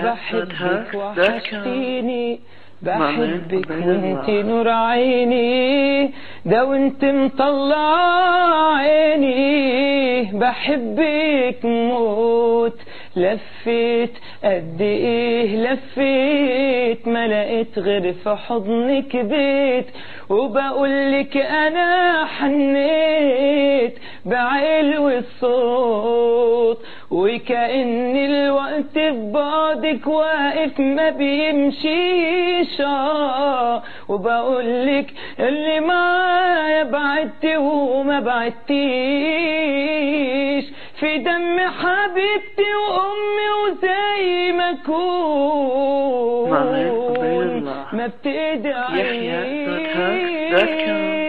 بحبك دوت وحشتيني مامي، بحبك ربنا وانت يرضى. نور عيني ده وانت مطلع عيني بحبك موت لفيت قد ايه لفيت ما لقيت غير في حضنك بيت وبقولك انا حنيت بعلو الصوت وكأن الوقت في بعدك واقف ما بيمشيش آه. وبقولك اللي معايا بعدت وما بعدتيش في دم حبيبتي وامي وزي ما مامي، ربنا اكون يرضى. ما يحيى دوت هاك دوت كوم. بتدعي